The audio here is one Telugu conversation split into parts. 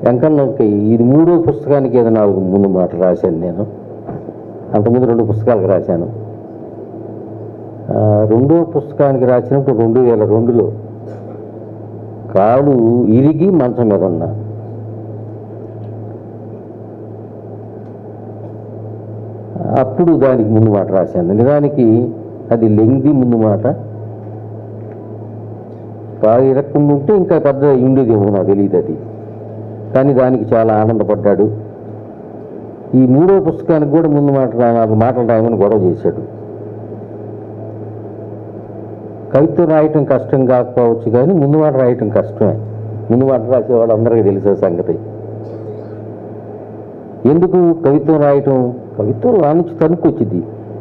వెంకన్నకి ఇది మూడో పుస్తకానికి ఏదో నాలుగు ముందు మాట రాశాను నేను అంతకుముందు రెండు పుస్తకాలకు రాశాను ఆ, రెండో పుస్తకానికి రాసినప్పుడు రెండు వేల రెండులో కాలు ఇరిగి మంచం మీద ఉన్నా అప్పుడు దానికి ముందు మాట రాశాను నిజానికి అది లెంగ్ది ముందు మాట బాగా ఇరక్కుండా ఉంటే ఇంకా పెద్ద ఉండేదేమో నాకు తెలియదు అది కానీ దానికి చాలా ఆనందపడ్డాడు ఈ మూడో పుస్తకానికి కూడా ముందు మాట రా- నాకు మాటలు రాయమని గొడవ చేశాడు కవిత్వం రాయటం కష్టం కాకపోవచ్చు కానీ ముందు మాట రాయటం కష్టమే ముందు మాట రాసేవాడు అందరికీ తెలిసే సంగతి ఎందుకు కవిత్వం రాయటం కవిత్వం రానిచ్చి తనుకొచ్చింది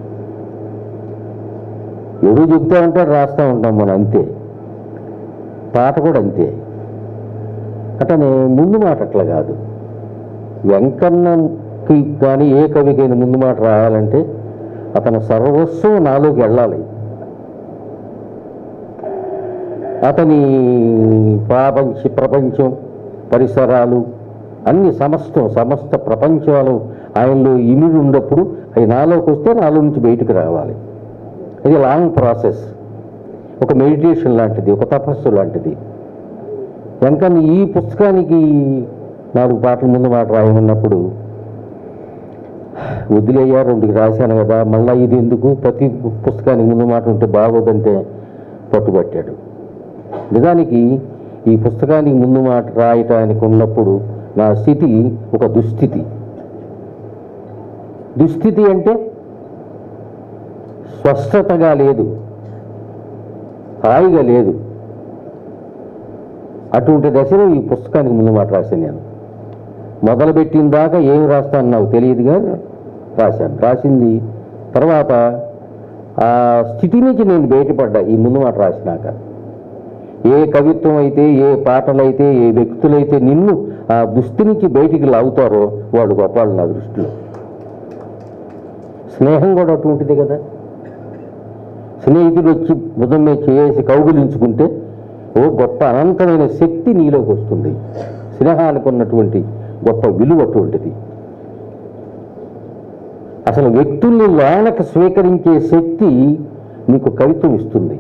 ఎవరు చెప్తా ఉంటాడు రాస్తూ ఉంటాం మనం అంతే పాట కూడా అంతే అతని ముందు మాట అట్లా కాదు వెంకన్నకి కానీ ఏ కవికైనా ముందు మాట రాయాలంటే అతను సర్వస్వం నాలోకి వెళ్ళాలి అతని ప్రపంచ ప్రపంచం పరిసరాలు అన్ని సమస్తం సమస్త ప్రపంచాలు ఆయనలో ఇమిడి ఉన్నప్పుడు అవి నాలోకి వస్తే నాలో నుంచి బయటకు రావాలి ఇది లాంగ్ ప్రాసెస్ ఒక మెడిటేషన్ లాంటిది ఒక తపస్సు లాంటిది వెంకన్న ఈ పుస్తకానికి నాలుగు పాటల ముందు మాట రాయమన్నప్పుడు వదిలేయ్యా రెండుకి రాశాను కదా మళ్ళీ ఇది ఎందుకు ప్రతి పుస్తకానికి ముందు మాట ఉంటే బాగోదంటే పట్టుబట్టాడు నిజానికి ఈ పుస్తకానికి ముందు మాట రాయటానికి ఉన్నప్పుడు నా స్థితి ఒక దుస్థితి దుస్థితి అంటే స్వస్థతగా లేదు హాయిగా లేదు అటువంటి దశలో ఈ పుస్తకానికి ముందు మాట రాశాను నేను మొదలుపెట్టిన దాకా ఏం రాస్తాను నాకు తెలియదుగా రాశాను రాసింది తర్వాత ఆ స్థితి నుంచి నేను బయటపడ్డా ఈ ముందు మాట రాసినాక ఏ కవిత్వం అయితే ఏ పాటలైతే ఏ వ్యక్తులైతే నిన్ను ఆ దుస్థి నుంచి బయటికి లాగుతారో వాళ్ళు గొప్పవాళ్ళు నా దృష్టిలో స్నేహం కూడా అటువంటిది కదా స్నేహితుడు వచ్చి భుజం మీద చేసి కౌగులించుకుంటే ఓ గొప్ప అనంతమైన శక్తి నీలోకి వస్తుంది స్నేహానికి ఉన్నటువంటి గొప్ప విలువ అటువంటిది అసలు వ్యక్తుల్ని లోనకు స్వీకరించే శక్తి నీకు కవిత్వం ఇస్తుంది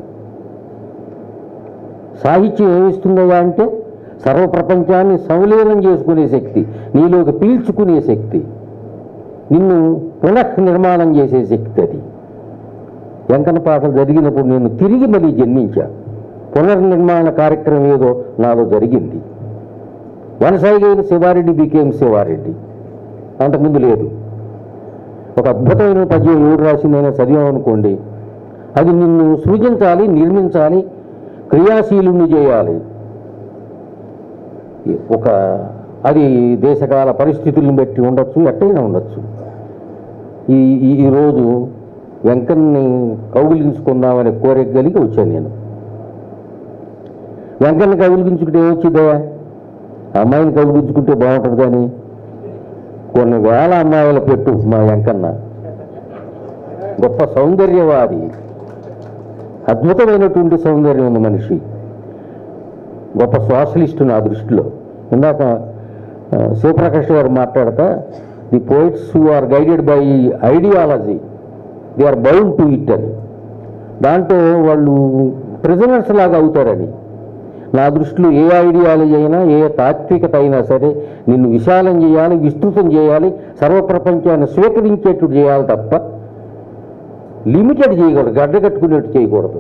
సాహిత్యం ఏమిస్తుందయ్యా అంటే సర్వప్రపంచాన్ని సంలీనం చేసుకునే శక్తి నీలోకి పీల్చుకునే శక్తి నిన్ను పునఃనిర్మాణం చేసే శక్తి అది వెంకన్న పాటలు జరిగినప్పుడు నేను తిరిగి మళ్ళీ జన్మించా పునర్నిర్మాణ కార్యక్రమం ఏదో నాలో జరిగింది వనసాగిన శివారెడ్డి బికేం శివారెడ్డి అంతకుముందు లేదు ఒక అద్భుతమైన పద్యం ఎవరు రాసిందైనా చదివామనుకోండి అది నిన్ను సృజించాలి నిర్మించాలి క్రియాశీలుని చేయాలి ఒక అది దేశకాల పరిస్థితులను బట్టి ఉండొచ్చు ఎట్టయినా ఉండొచ్చు ఈ ఈ- ఈరోజు వెంకన్ని కౌగిలించుకుందామనే కోరిక కలిగి వచ్చాను నేను వెంకన్ని కౌగిలించుకుంటే ఏమొచ్చిందే అమ్మాయిని కౌగిలించుకుంటే బాగుంటుంది కానీ కొన్ని వేల అమ్మాయిల పెట్టు మా వెంకన్న గొప్ప సౌందర్యవాది అద్భుతమైనటువంటి సౌందర్యం ఉన్న మనిషి గొప్ప సోషలిస్టు నా దృష్టిలో ఇందాక ఆ, శివప్రకాష్ గారు మాట్లాడతా the poets who are guided by ideology they are bound to it అని దాంట్లో వాళ్ళు ప్రిజనర్స్ లాగా అవుతారని నా దృష్టిలో ఏ ఐడియాలజీ అయినా ఏ తాత్వికత అయినా సరే నిన్ను విశాలం చేయాలి విస్తృతం చేయాలి సర్వప్రపంచాన్ని స్వీకరించేట్టు చేయాలి తప్ప లిమిటెడ్ చేయకూడదు గడ్డ కట్టుకునేట్టు చేయకూడదు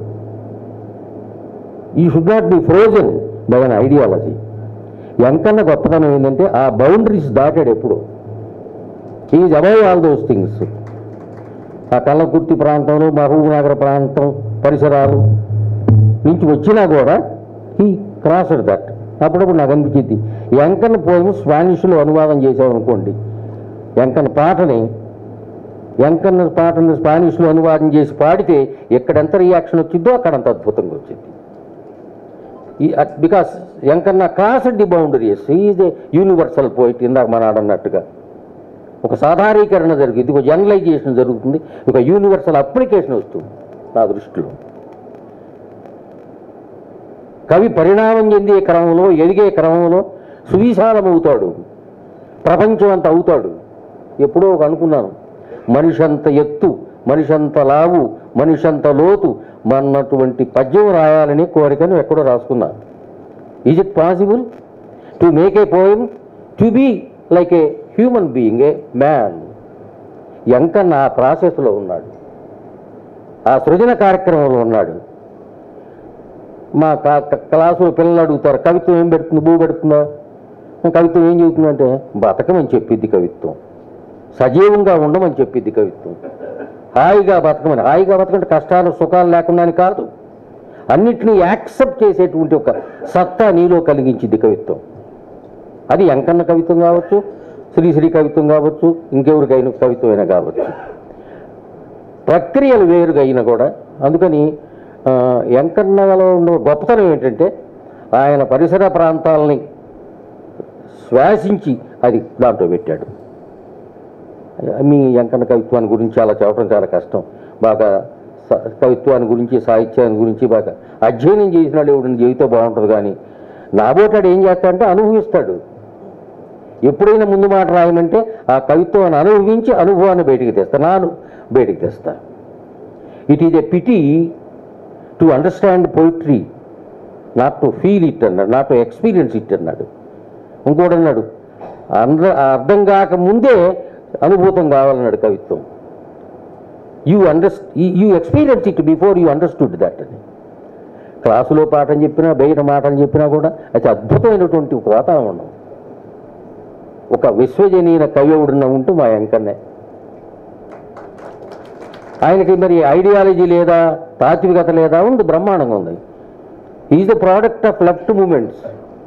he should not be frozen by an ideology Enkanna గొప్పతనం ఏంటంటే ఆ బౌండరీస్ దాటాడు ఎప్పుడు is above all those things ఆ కల్లకుర్తి ప్రాంతంలో మహబూబ్నగర్ ప్రాంతం పరిసరాలు నుంచి వచ్చినా కూడా ఈ క్రాస్డ్ దట్ అప్పుడప్పుడు నాకు అనిపించింది ఎంకన్న పోయి స్పానిష్లో అనువాదం చేసామనుకోండి ఎంకన్న పాటని ఎంకన్న పాటను స్పానిష్లో అనువాదం చేసి పాడితే ఎక్కడెంత రియాక్షన్ వచ్చిందో అక్కడంత అద్భుతంగా వచ్చింది ఈ because Enkanna cross the boundaries is a universal poet ఇందాక మన అన్నట్టుగా ఒక సాధారీకరణ జరుగుతుంది ఒక జనరలైజేషన్ జరుగుతుంది ఒక యూనివర్సల్ అప్లికేషన్ వస్తుంది నా దృష్టిలో కవి పరిణామం చెందే క్రమంలో ఎదిగే క్రమంలో సువిశాలమవుతాడు ప్రపంచం అంత అవుతాడు ఎప్పుడో ఒక అనుకున్నాను మనిషి అంత ఎత్తు మనిషి అంత లావు మనిషి అంత లోతు మన్నటువంటి పద్యం రాయాలని కోరికను ఎక్కడో రాసుకున్నా is it possible to make a poem to be like a human being a man Enkanna ఆ ప్రాసెస్లో ఉన్నాడు ఆ సృజన కార్యక్రమంలో ఉన్నాడు మా కా- క- క్లాసులో పిల్లలు అడుగుతారు కవిత్వం ఏం పెడుతుంది భూ పెడుతుందా కవిత్వం ఏం చెబుతుందంటే బతకమని చెప్పిద్ది కవిత్వం సజీవంగా ఉండమని చెప్పిద్ది కవిత్వం హాయిగా బతకమని హాయిగా బతకంటే కష్టాలు సుఖాలు లేకుండా అని కాదు అన్నిటినీ యాక్సెప్ట్ చేసేటువంటి ఒక సత్తా నీలో కలిగించింది కవిత్వం అది ఎంకన్న కవిత్వం కావచ్చు శ్రీశ్రీ కవిత్వం కావచ్చు ఇంకెవరికైనా కవిత్వం అయినా కావచ్చు ప్రక్రియలు వేరుగా అయినా కూడా అందుకని ఆ, ఎంకన్నలో ఉన్న గొప్పతనం ఏంటంటే ఆయన పరిసర ప్రాంతాలని శ్వాసించి అది దాంట్లో పెట్టాడు మీ ఎంకన్న కవిత్వాన్ని గురించి అలా చెప్పడం చాలా కష్టం బాగా స- కవిత్వాన్ని గురించి సాహిత్యాన్ని గురించి బాగా అధ్యయనం చేసిన వాళ్ళు ఎవడని జీవితం బాగుంటుంది కానీ నాబోటాడు ఏం చేస్తాడంటే అనుభవిస్తాడు ఎప్పుడైనా ముందు మాట రాయమంటే ఆ కవిత్వాన్ని అనుభవించి అనుభవాన్ని బయటికి తెస్తా నాను బయటికి తెస్తా it is a pity to understand poetry not to feel it అన్నాడు నాట్ టు ఎక్స్పీరియన్స్ ఇట్ అన్నాడు ఇంకోటి అన్నాడు అంద అర్థం కాక ముందే అనుభూతం కావాలన్నాడు కవిత్వం you under you experience it before you understood that అని క్లాసులో పాఠం చెప్పినా బయట మాటలు చెప్పినా కూడా అది అద్భుతమైనటువంటి ఒక వాతావరణం ఒక విశ్వజనీయ కవివుడున్న ఉంటూ మా ఎంకన్నే ఆయనకి మరి ఐడియాలజీ లేదా తాత్వికత లేదా ఉంది బ్రహ్మాండంగా ఉంది is the product of left moments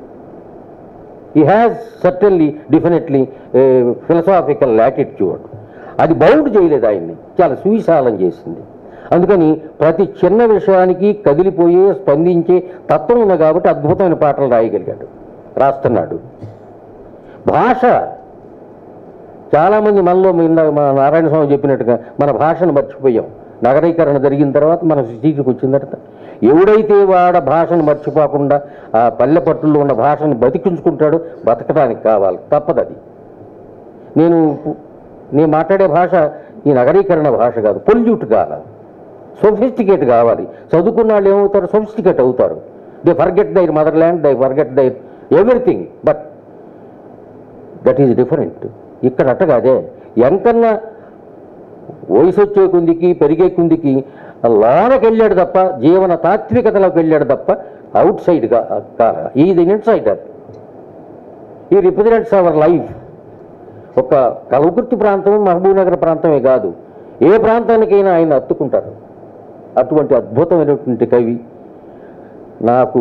he has certainly definitely philosophical attitude అది బౌండ్ చేయలేదు ఆయన్ని చాలా సువిశాలం చేసింది అందుకని ప్రతి చిన్న విషయానికి కదిలిపోయే స్పందించే తత్వం ఉంది కాబట్టి అద్భుతమైన పాటలు రాయగలిగాడు రాస్తున్నాడు భాష చాలామంది మనలో ఇందాక మన నారాయణ స్వామి చెప్పినట్టుగా మన భాషను మర్చిపోయాం నగరీకరణ జరిగిన తర్వాత మన స్థితికి వచ్చిన తర్వాత ఎవడైతే వాడ భాషను మర్చిపోకుండా ఆ పల్లె పట్టుల్లో ఉన్న భాషను బతికించుకుంటాడో బతకడానికి కావాలి తప్పదు అది నేను నేను మాట్లాడే భాష ఈ నగరీకరణ భాష కాదు పొల్యూట్ కావాలి సొఫిస్టికేట్ కావాలి చదువుకున్న వాళ్ళు ఏమవుతారు సొఫిస్టికేట్ అవుతారు they forget their mother land they forget their everything but that is different ఇక్కడ అట్ట కాదే ఎంకన్నా వయసు వచ్చే కుందికి పెరిగే కుందికి లోనకి వెళ్ళాడు తప్ప జీవన తాత్వికతలోకి వెళ్ళాడు తప్ప అవుట్ సైడ్ కాల is inside he represents our life ఒక కలవకుర్తి ప్రాంతం మహబూబ్నగర్ ప్రాంతమే కాదు ఏ ప్రాంతానికైనా ఆయన అత్తుకుంటారు అటువంటి అద్భుతమైనటువంటి కవి నాకు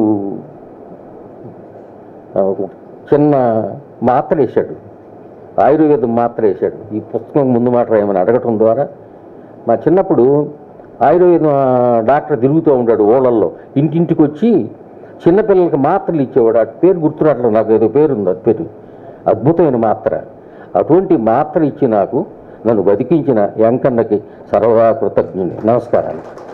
ఆ, ఒక చిన్న మాత్ర వేశాడు ఆయుర్వేదం మాత్ర వేశాడు ఈ పుస్తకం ముందు మాట ఏమైనా అడగటం ద్వారా మా చిన్నప్పుడు ఆయుర్వేదం ఆ, డాక్టర్ తిరుగుతూ ఉంటాడు ఓళ్ళల్లో ఇంటింటికి వచ్చి చిన్నపిల్లలకి మాత్రలు ఇచ్చేవాడు ఆ పేరు గుర్తురాట్లు నాకు ఏదో పేరు ఉంది అది పేరు అద్భుతమైన మాత్ర అటువంటి మాత్ర ఇచ్చి నాకు నన్ను బతికించిన ఎంకన్నకి సర్వదా కృతజ్ఞుని నమస్కారాలు